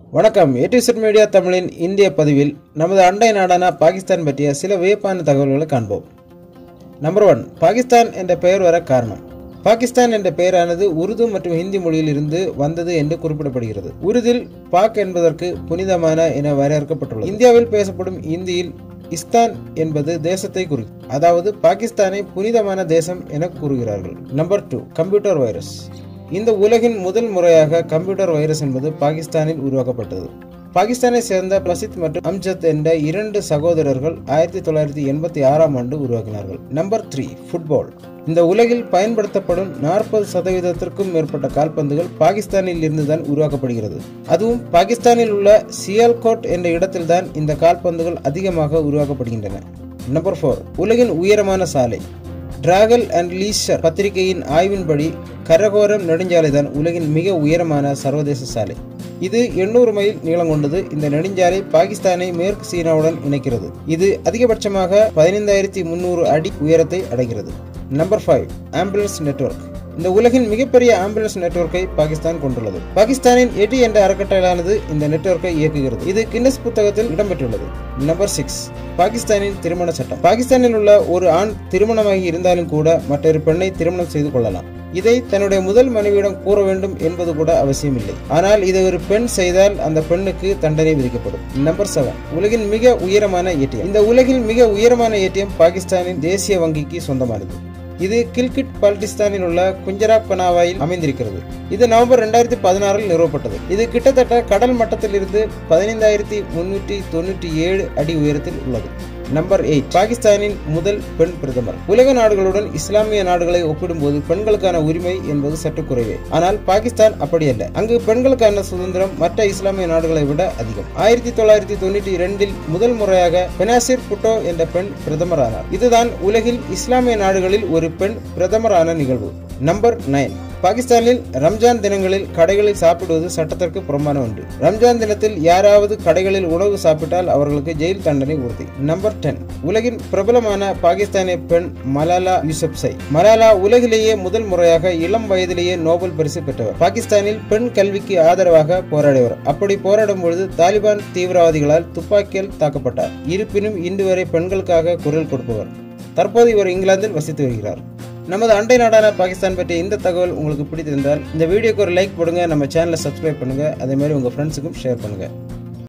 வணக்கம் ஏடிசெட் மீடியா தமிழின் இந்திய பதிவில் நமது அண்டை நாடான பாகிஸ்தான் பற்றிய சில வியப்பான தகவல்களை காண்போம் நம்பர் ஒன் பாகிஸ்தான் என்ற பெயர் வர காரணம் பாகிஸ்தான் என்ற பெயரானது உருது மற்றும் ஹிந்தி மொழியில் இருந்து வந்தது என்று குறிப்பிடப்படுகிறது உருதில் பாக் என்பதற்கு புனிதமான என வரையறுக்கப்பட்டுள்ளது இந்தியாவில் பேசப்படும் இந்தியில் இஸ்தான் என்பது தேசத்தை குறி அதாவது பாகிஸ்தானை புனிதமான தேசம் என கூறுகிறார்கள் நம்பர் டூ கம்ப்யூட்டர் வைரஸ் இந்த உலகின் முதல் முறையாக கம்ப்யூட்டர் வைரஸ் என்பது பாகிஸ்தானில் உருவாக்கப்பட்டது பாகிஸ்தானை சேர்ந்த பிரசித் மற்றும் அம்ஜத் என்ற இரண்டு சகோதரர்கள் ஆயிரத்தி தொள்ளாயிரத்தி எண்பத்தி ஆறாம் ஆண்டு உருவாக்கினார்கள் நம்பர் த்ரீ ஃபுட்பால் இந்த உலகில் பயன்படுத்தப்படும் நாற்பது சதவீதத்திற்கும் மேற்பட்ட கால்பந்துகள் பாகிஸ்தானில் இருந்துதான் உருவாக்கப்படுகிறது அதுவும் பாகிஸ்தானில் உள்ள சியால்கோட் என்ற இடத்தில்தான் இந்த கால்பந்துகள் அதிகமாக உருவாக்கப்படுகின்றன நம்பர் ஃபோர் உலகின் உயரமான சாலை டிராகல் அண்ட் லீஷர் பத்திரிகையின் ஆய்வின்படி கரகோரம் நெடுஞ்சாலைதான் உலகின் மிக உயரமான சர்வதேச சாலை இது எண்ணூறு மைல் நீளம் கொண்டது இந்த நெடுஞ்சாலை பாகிஸ்தானை மேற்கு சீனாவுடன் இணைக்கிறது இது அதிகபட்சமாக பதினைந்தாயிரத்தி முன்னூறு அடி உயரத்தை அடைகிறது நம்பர் ஃபைவ் ஆம்புலன்ஸ் நெட்வொர்க் இந்த உலகின் மிகப்பெரிய ஆம்புலன்ஸ் நெட்வொர்க்கை பாகிஸ்தான் கொண்டுள்ளது பாகிஸ்தானின் எடி என்ற அறக்கட்டளையானது இந்த நெட்வொர்க்கை இயக்குகிறது இது கின்னஸ் புத்தகத்தில் இடம்பெற்றுள்ளது நம்பர் சிக்ஸ் பாகிஸ்தானின் திருமண சட்டம் பாகிஸ்தானில் உள்ள ஒரு ஆண் திருமணமாகி இருந்தாலும் கூட மற்றொரு பெண்ணை திருமணம் செய்து கொள்ளலாம் இதை தன்னுடைய முதல் மனைவியிடம் கூற வேண்டும் என்பது கூட அவசியமில்லை ஆனால் இதை ஒரு பெண் செய்தால் அந்த பெண்ணுக்கு தண்டனை விதிக்கப்படும் நம்பர் செவன் உலகின் மிக உயரமான ஏடிஎம் இந்த உலகில் மிக உயரமான ஏடிஎம் பாகிஸ்தானின் தேசிய வங்கிக்கு சொந்தமானது இது கில்கிட் பால்டிஸ்தானில் உள்ள குஞ்சராப் கனாவாயில் அமைந்திருக்கிறது இது நவம்பர் ரெண்டாயிரத்தி பதினாறில் நிறுவப்பட்டது இது கிட்டத்தட்ட கடல் மட்டத்தில் இருந்து பதினைந்தாயிரத்தி முன்னூற்றி தொண்ணூற்றி ஏழு அடி உயரத்தில் உள்ளது நம்பர் எயிட் பாகிஸ்தானின் முதல் பெண் பிரதமர் உலக நாடுகளுடன் இஸ்லாமிய நாடுகளை ஒப்பிடும்போது பெண்களுக்கான உரிமை என்பது சற்று குறைவே ஆனால் பாகிஸ்தான் அப்படியல்ல அங்கு பெண்களுக்கான சுதந்திரம் மற்ற இஸ்லாமிய நாடுகளை விட அதிகம் ஆயிரத்தி தொள்ளாயிரத்தி தொண்ணூற்றி இரண்டில் முதல் முறையாக பெனாசிர் புட்டோ என்ற பெண் பிரதமரானார் இதுதான் உலகில் இஸ்லாமிய நாடுகளில் ஒரு பெண் பிரதமரான நிகழ்வு நம்பர் நைன் பாகிஸ்தானில் ரம்ஜான் தினங்களில் கடைகளில் சாப்பிடுவது சட்டத்திற்கு புறம்பான ஒன்று ரம்ஜான் தினத்தில் யாராவது கடைகளில் உணவு சாப்பிட்டால் அவர்களுக்கு ஜெயில் தண்டனை உறுதி நம்பர் டென் உலகின் பிரபலமான பாகிஸ்தானிய பெண் மலாலா யூசப்சை மலாலா உலகிலேயே முதல் முறையாக இளம் வயதிலேயே நோபல் பரிசு பெற்றவர் பாகிஸ்தானில் பெண் கல்விக்கு ஆதரவாக போராடியவர் அப்படி போராடும் பொழுது தாலிபான் தீவிரவாதிகளால் துப்பாக்கியால் தாக்கப்பட்டார் இருப்பினும் இன்று வரை பெண்களுக்காக குரல் கொடுப்பவர் தற்போது இவர் இங்கிலாந்தில் வசித்து வருகிறார் நமது அண்டை நாடான பாகிஸ்தான் பற்றிய இந்த தகவல் உங்களுக்கு பிடித்திருந்தால் இந்த வீடியோக்கு ஒரு லைக் போடுங்க நம்ம சேனலை சப்ஸ்கிரைப் பண்ணுங்க அதே மாதிரி உங்க ஃப்ரெண்ட்ஸுக்கும் ஷேர் பண்ணுங்க